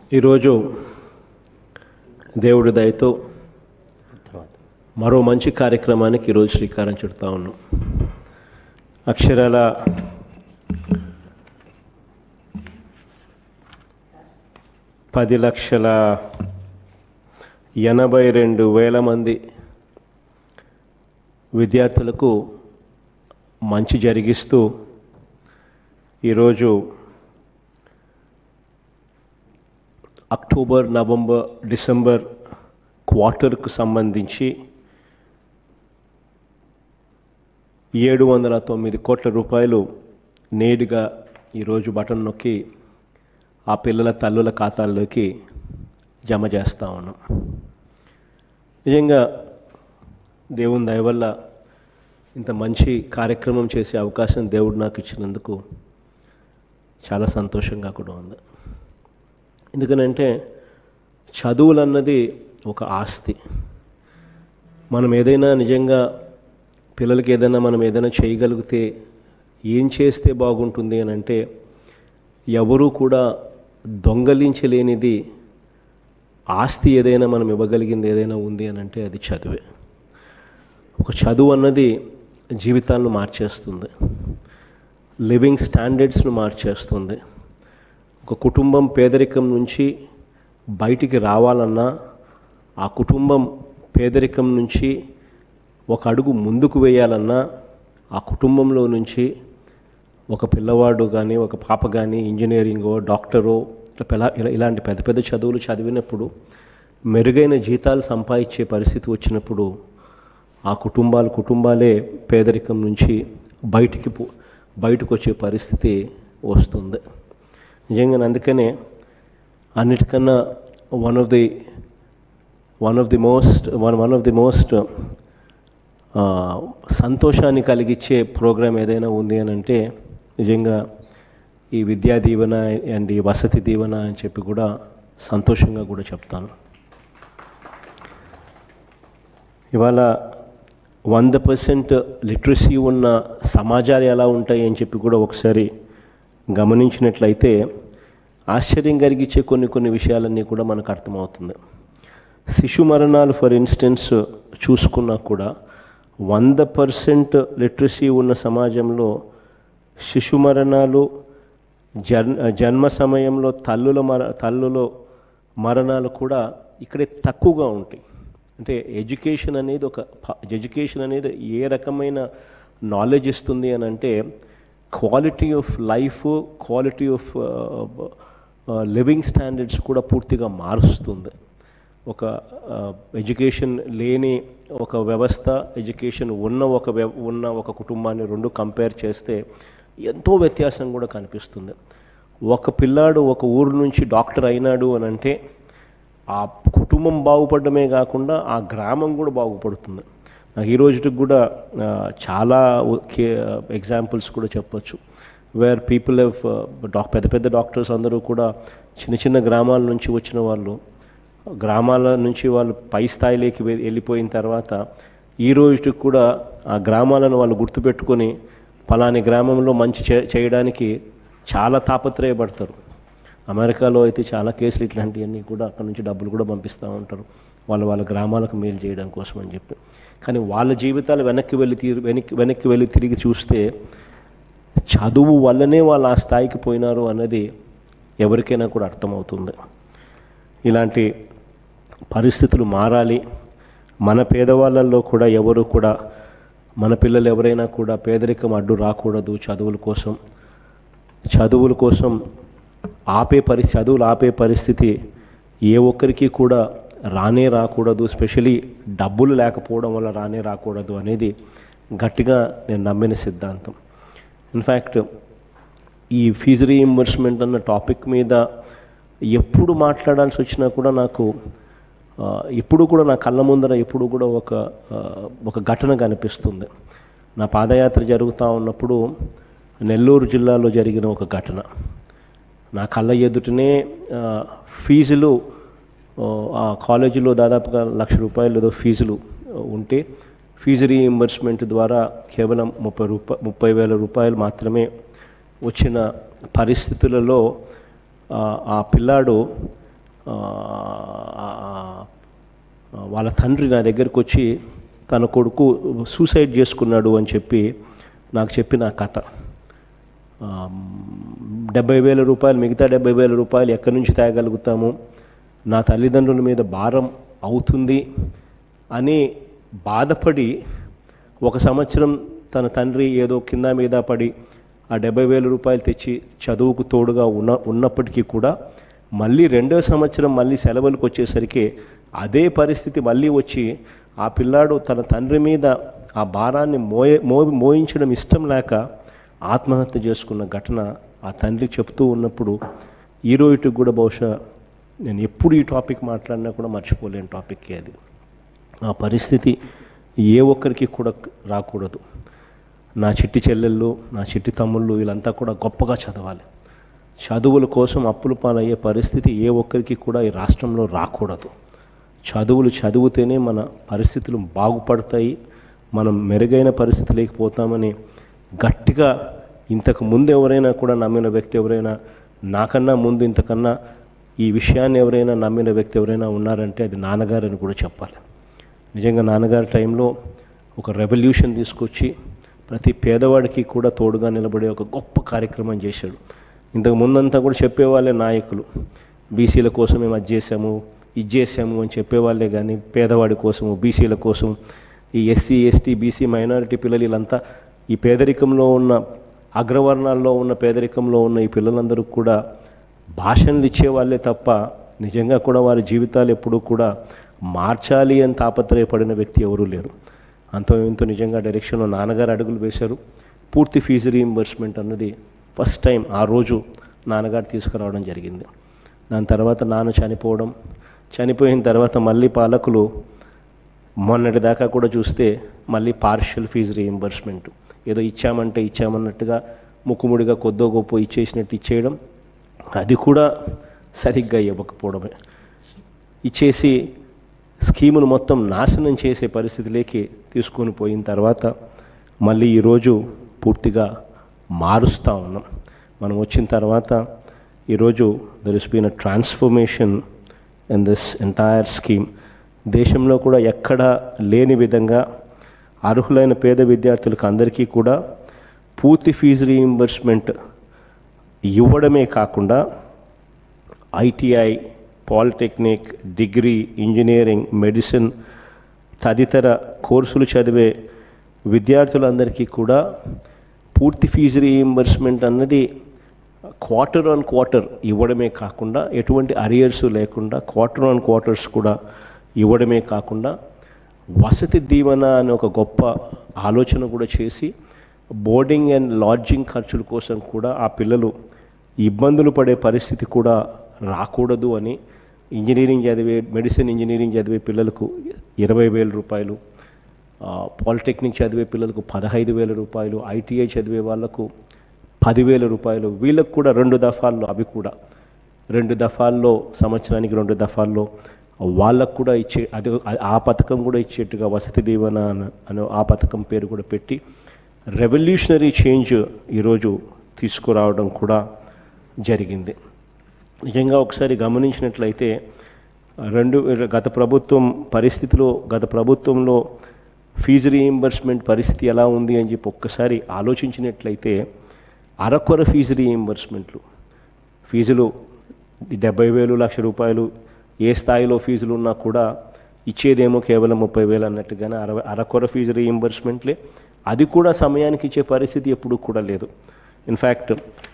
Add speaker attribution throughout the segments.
Speaker 1: ఈరోజు దేవుడి దయతో మరో మంచి కార్యక్రమానికి ఈరోజు శ్రీకారం చుడతా ఉన్నాం అక్షరాల పది లక్షల ఎనభై రెండు వేల మంది విద్యార్థులకు మంచి జరిగిస్తూ ఈరోజు అక్టోబర్ నవంబర్ డిసెంబర్ క్వార్టర్కు సంబంధించి ఏడు వందల తొమ్మిది కోట్ల రూపాయలు నేరుగా ఈరోజు బటన్ నొక్కి ఆ పిల్లల తల్లుల ఖాతాల్లోకి జమ చేస్తూ ఉన్నాం నిజంగా దేవుని దయ వల్ల ఇంత మంచి కార్యక్రమం చేసే అవకాశం దేవుడు నాకు ఇచ్చినందుకు చాలా సంతోషంగా కూడా ఉంది ఎందుకనంటే చదువులు అన్నది ఒక ఆస్తి మనం ఏదైనా నిజంగా పిల్లలకి ఏదైనా మనం ఏదైనా చేయగలిగితే ఏం చేస్తే బాగుంటుంది అని అంటే ఎవరూ కూడా దొంగలించలేనిది ఆస్తి ఏదైనా మనం ఇవ్వగలిగింది ఏదైనా ఉంది అని అంటే అది చదువే ఒక చదువు అన్నది జీవితాలను మార్చేస్తుంది లివింగ్ స్టాండర్డ్స్ను మార్చేస్తుంది ఒక కుటుంబం పేదరికం నుంచి బయటికి రావాలన్నా ఆ కుటుంబం పేదరికం నుంచి ఒక అడుగు ముందుకు వేయాలన్నా ఆ కుటుంబంలో నుంచి ఒక పిల్లవాడు కానీ ఒక పాప కానీ ఇంజనీరింగో డాక్టరో ఇట్లా ఇలా ఇలాంటి పెద్ద పెద్ద చదువులు చదివినప్పుడు మెరుగైన జీతాలు సంపాదించే పరిస్థితి వచ్చినప్పుడు ఆ కుటుంబాలు కుటుంబాలే పేదరికం నుంచి బయటికి పో బయటకు వచ్చే పరిస్థితి వస్తుంది నిజంగా అందుకనే అన్నిటికన్నా one of the one of the most one one of the most సంతోషాన్ని కలిగించే ప్రోగ్రాం ఏదైనా ఉంది అని అంటే నిజంగా ఈ విద్యా దీవెన అండ్ ఈ వసతి దీవెన అని చెప్పి కూడా సంతోషంగా కూడా చెప్తాను ఇవాళ వంద పర్సెంట్ లిటరసీ ఉన్న సమాజాలు ఎలా ఉంటాయి అని చెప్పి కూడా ఒకసారి గమనించినట్లయితే ఆశ్చర్యం కలిగించే కొన్ని కొన్ని విషయాలన్నీ కూడా మనకు అర్థమవుతుంది శిశు మరణాలు ఫర్ ఇన్స్టెన్స్ చూసుకున్నా కూడా వంద పర్సెంట్ లిటరసీ ఉన్న సమాజంలో శిశు మరణాలు జన్ జన్మ సమయంలో తల్లుల మర తల్లులో మరణాలు కూడా ఇక్కడే తక్కువగా ఉంటాయి అంటే ఎడ్యుకేషన్ అనేది ఒక ఎడ్యుకేషన్ అనేది ఏ రకమైన నాలెడ్జ్ ఇస్తుంది అని అంటే quality of life quality of living standards కూడా పూర్తిగా మారుస్తుంది ఒక ఎడ్యుకేషన్ లేని ఒక వ్యవస్థ ఎడ్యుకేషన్ ఉన్న ఒక వ్య ఉన్న ఒక కుటుంబాన్ని రెండు కంపేర్ చేస్తే ఎంతో వ్యత్యాసం కూడా కనిపిస్తుంది ఒక పిల్లాడు ఒక ఊరు నుంచి డాక్టర్ అయినాడు అని అంటే ఆ కుటుంబం బాగుపడమే కాకుండా ఆ గ్రామం కూడా బాగుపడుతుంది నాకు ఈ రోజుకి కూడా చాలా ఎగ్జాంపుల్స్ కూడా చెప్పొచ్చు వేర్ పీపుల్ హెవ్ డాక్ పెద్ద పెద్ద డాక్టర్స్ అందరూ కూడా చిన్న చిన్న గ్రామాల నుంచి వచ్చిన వాళ్ళు గ్రామాల నుంచి వాళ్ళు పై స్థాయిలోకి వెళ్ళిపోయిన తర్వాత ఈ రోజుకి కూడా ఆ గ్రామాలను వాళ్ళు గుర్తుపెట్టుకొని పలాని గ్రామంలో మంచి చేయడానికి చాలా తాపత్రయపడతారు అమెరికాలో అయితే చాలా కేసులు ఇట్లాంటివన్నీ కూడా అక్కడ నుంచి డబ్బులు కూడా పంపిస్తూ ఉంటారు వాళ్ళు వాళ్ళ గ్రామాలకు మేలు చేయడం కోసం అని చెప్పి కానీ వాళ్ళ జీవితాలు వెనక్కి వెళ్ళి తీరు వెనక్కి వెనక్కి వెళ్ళి తిరిగి చూస్తే చదువు వల్లనే వాళ్ళు ఆ స్థాయికి పోయినారు అన్నది ఎవరికైనా కూడా అర్థమవుతుంది ఇలాంటి పరిస్థితులు మారాలి మన పేదవాళ్ళల్లో కూడా ఎవరు కూడా మన పిల్లలు ఎవరైనా కూడా పేదరికం అడ్డు రాకూడదు చదువుల కోసం చదువుల కోసం ఆపే పరి చదువులు ఆపే పరిస్థితి ఏ ఒక్కరికి కూడా రానే రాకూడదు స్పెషలీ డబ్బులు లేకపోవడం వల్ల రానే రాకూడదు అనేది గట్టిగా నేను నమ్మిన సిద్ధాంతం ఇన్ఫ్యాక్ట్ ఈ ఫీజు రీఇంబర్స్మెంట్ అన్న టాపిక్ మీద ఎప్పుడు మాట్లాడాల్సి వచ్చినా కూడా నాకు ఎప్పుడు కూడా నా కళ్ళ ముందర ఎప్పుడు కూడా ఒక ఒక ఘటన కనిపిస్తుంది నా పాదయాత్ర జరుగుతూ ఉన్నప్పుడు నెల్లూరు జిల్లాలో జరిగిన ఒక ఘటన నా కళ్ళ ఎదుటనే ఫీజులు ఆ కాలేజీలో దాదాపుగా లక్ష రూపాయలు ఏదో ఫీజులు ఉంటే ఫీజు రీఇంబర్స్మెంట్ ద్వారా కేవలం ముప్పై రూపా ముప్పై వేల రూపాయలు మాత్రమే వచ్చిన పరిస్థితులలో ఆ, ఆ పిల్లాడు ఆ, ఆ, వాళ్ళ తండ్రి నా దగ్గరికి వచ్చి తన కొడుకు సూసైడ్ చేసుకున్నాడు అని చెప్పి నాకు చెప్పిన కథ ఆ, డెబ్బై వేల రూపాయలు మిగతా డెబ్బై వేల రూపాయలు ఎక్కడి నుంచి తేగలుగుతాము నా తల్లిదండ్రుల మీద భారం అవుతుంది అని బాధపడి ఒక సంవత్సరం తన తండ్రి ఏదో కింద మీద పడి ఆ డెబ్బై వేల రూపాయలు తెచ్చి చదువుకు తోడుగా ఉన్న ఉన్నప్పటికీ కూడా మళ్ళీ రెండో సంవత్సరం మళ్ళీ సెలవులకు వచ్చేసరికి అదే పరిస్థితి మళ్ళీ వచ్చి ఆ పిల్లాడు తన తండ్రి మీద ఆ భారాన్ని మోయ మో మోయించడం ఇష్టం లేక ఆత్మహత్య చేసుకున్న ఘటన ఆ తండ్రి చెప్తూ ఉన్నప్పుడు ఈ రోజుకి కూడా బహుశా నేను ఎప్పుడు ఈ టాపిక్ మాట్లాడినా కూడా మర్చిపోలేని టాపిక్కే అది ఆ పరిస్థితి ఏ ఒక్కరికి కూడా రాకూడదు నా చిట్టి చెల్లెళ్ళు నా చిట్టి తమ్ముళ్ళు వీళ్ళంతా కూడా గొప్పగా చదవాలి చదువుల కోసం అప్పులు పాలయ్యే పరిస్థితి ఏ ఒక్కరికి కూడా ఈ రాష్ట్రంలో రాకూడదు చదువులు చదివితేనే మన పరిస్థితులు బాగుపడతాయి మనం మెరుగైన పరిస్థితిలోకి పోతామని గట్టిగా ఇంతకు ముందు ఎవరైనా కూడా నమ్మిన వ్యక్తి ఎవరైనా నాకన్నా ముందు ఇంతకన్నా ఈ విషయాన్ని ఎవరైనా నమ్మిన వ్యక్తి ఎవరైనా ఉన్నారంటే అది నాన్నగారని కూడా చెప్పాలి నిజంగా నాన్నగారి టైంలో ఒక రెవల్యూషన్ తీసుకొచ్చి ప్రతి పేదవాడికి కూడా తోడుగా నిలబడే ఒక గొప్ప కార్యక్రమం చేశాడు ఇంతకు ముందంతా కూడా చెప్పేవాళ్ళే నాయకులు బీసీల కోసం మేము అది చేసాము ఇది చేసాము అని చెప్పేవాళ్ళే కానీ పేదవాడి కోసము బీసీల కోసం ఈ ఎస్సీ ఎస్టీ బీసీ మైనారిటీ పిల్లలు వీళ్ళంతా ఈ పేదరికంలో ఉన్న అగ్రవర్ణాల్లో ఉన్న పేదరికంలో ఉన్న ఈ పిల్లలందరూ కూడా భాషణలు ఇచ్చేవాళ్ళే తప్ప నిజంగా కూడా వారి జీవితాలు ఎప్పుడూ కూడా మార్చాలి అని తాపత్రయపడిన వ్యక్తి ఎవరూ లేరు అంత ఇంత నిజంగా డైరెక్షన్లో నాన్నగారు అడుగులు వేశారు పూర్తి ఫీజు రీయింబర్స్మెంట్ అన్నది ఫస్ట్ టైం ఆ రోజు నాన్నగారు తీసుకురావడం జరిగింది దాని తర్వాత నాన్న చనిపోవడం చనిపోయిన తర్వాత మళ్ళీ పాలకులు మొన్నటి దాకా కూడా చూస్తే మళ్ళీ పార్షియల్ ఫీజు రీయింబర్స్మెంట్ ఏదో ఇచ్చామంటే ఇచ్చామన్నట్టుగా ముక్కుముడిగా కొద్దో గొప్ప ఇచ్చేసినట్టు ఇచ్చేయడం అది కూడా సరిగ్గా ఇవ్వకపోవడమే ఇచ్చేసి స్కీమును మొత్తం నాశనం చేసే పరిస్థితిలోకి తీసుకొని పోయిన తర్వాత మళ్ళీ ఈరోజు పూర్తిగా మారుస్తూ ఉన్నాం మనం వచ్చిన తర్వాత ఈరోజు there is been a transformation in this entire scheme దేశంలో కూడా ఎక్కడా లేని విధంగా అర్హులైన పేద విద్యార్థులకు అందరికీ కూడా పూర్తి ఫీజు రీయింబర్స్మెంట్ ఇవ్వడమే కాకుండా ITI polytechnic degree engineering medicine తదితర కోర్సులు చదివే విద్యార్థులందరికీ కూడా పూర్తి ఫీజు రీయింబర్స్మెంట్ అన్నది క్వార్టర్ ఆన్ క్వార్టర్ ఇవ్వడమే కాకుండా ఎటువంటి అరియర్స్ లేకుండా క్వార్టర్ ఆన్ క్వార్టర్స్ కూడా ఇవ్వడమే కాకుండా వసతి దీవెన అనే ఒక గొప్ప ఆలోచన కూడా చేసి బోర్డింగ్ అండ్ లాడ్జింగ్ ఖర్చుల కోసం కూడా ఆ పిల్లలు ఇబ్బందులు పడే పరిస్థితి కూడా రాకూడదు అని ఇంజనీరింగ్ చదివే మెడిసిన్ ఇంజనీరింగ్ చదివే పిల్లలకు ఇరవై వేల రూపాయలు ఆ, పాలిటెక్నిక్ చదివే పిల్లలకు పదహైదు వేల రూపాయలు ఐటీఐ చదివే వాళ్ళకు పదివేల రూపాయలు వీళ్ళకు కూడా రెండు దఫాల్లో అవి కూడా రెండు దఫాల్లో సంవత్సరానికి రెండు దఫాల్లో వాళ్ళకు కూడా ఇచ్చే అది ఆ పథకం కూడా ఇచ్చేట్టుగా వసతి దీవెన అన- అనే ఆ పథకం పేరు కూడా పెట్టి రెవల్యూషనరీ చేంజ్ ఈరోజు తీసుకురావడం కూడా జరిగింది నిజంగా ఒకసారి గమనించినట్లయితే రెండు గత ప్రభుత్వం పరిస్థితిలో గత ప్రభుత్వంలో ఫీజు రీయింబర్స్మెంట్ పరిస్థితి ఎలా ఉంది అని చెప్పి ఒక్కసారి ఆలోచించినట్లయితే అరకొర ఫీజు రీయింబర్స్మెంట్లు ఫీజులు డెబ్బై వేలు లక్ష రూపాయలు ఏ స్థాయిలో ఫీజులు ఉన్నా కూడా ఇచ్చేదేమో కేవలం ముప్పై వేలు అన్నట్టుగానే అరవై అరకొర ఫీజు రీయింబర్స్మెంట్లే అది కూడా సమయానికి ఇచ్చే పరిస్థితి ఎప్పుడూ కూడా లేదు ఇన్ఫ్యాక్ట్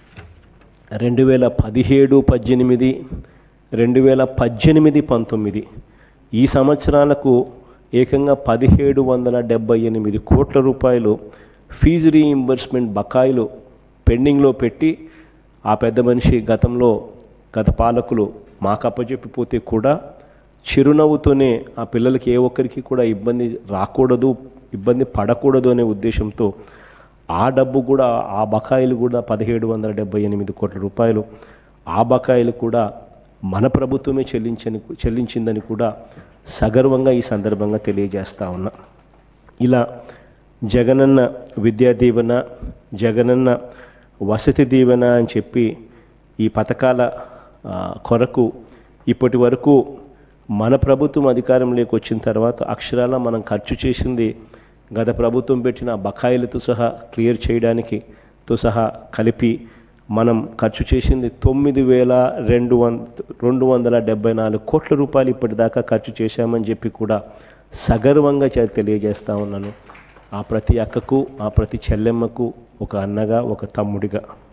Speaker 1: రెండు వేల పదిహేడు పద్దెనిమిది రెండు వేల పద్దెనిమిది పంతొమ్మిది ఈ సంవత్సరాలకు ఏకంగా పదిహేడు వందల డెబ్బై ఎనిమిది కోట్ల రూపాయలు ఫీజు రీయింబర్స్మెంట్ బకాయిలు పెండింగ్లో పెట్టి ఆ పెద్ద మనిషి గతంలో గత పాలకులు మాకు అప్పచెప్పిపోతే కూడా చిరునవ్వుతోనే ఆ పిల్లలకి ఏ ఒక్కరికి కూడా ఇబ్బంది రాకూడదు ఇబ్బంది పడకూడదు అనే ఉద్దేశంతో ఆ డబ్బు కూడా ఆ బకాయిలు కూడా పదిహేడు వందల డెబ్బై ఎనిమిది కోట్ల రూపాయలు ఆ బకాయిలు కూడా మన ప్రభుత్వమే చెల్లించని చెల్లించిందని కూడా సగర్వంగా ఈ సందర్భంగా తెలియజేస్తా ఉన్నా ఇలా జగనన్న విద్యా దీవెన జగనన్న వసతి దీవెన అని చెప్పి ఈ పథకాల ఆ, కొరకు ఇప్పటి వరకు మన ప్రభుత్వం అధికారంలోకి వచ్చిన తర్వాత అక్షరాల మనం ఖర్చు చేసింది గత ప్రభుత్వం పెట్టిన బకాయిలతో సహా క్లియర్ చేయడానికి తో సహా కలిపి మనం ఖర్చు చేసింది తొమ్మిది వేల రెండు వంద రెండు వందల డెబ్బై నాలుగు కోట్ల రూపాయలు ఇప్పటిదాకా ఖర్చు చేశామని చెప్పి కూడా సగర్వంగా చే- తెలియజేస్తా ఉన్నాను ఆ ప్రతి అక్కకు ఆ ప్రతి చెల్లెమ్మకు ఒక అన్నగా ఒక తమ్ముడిగా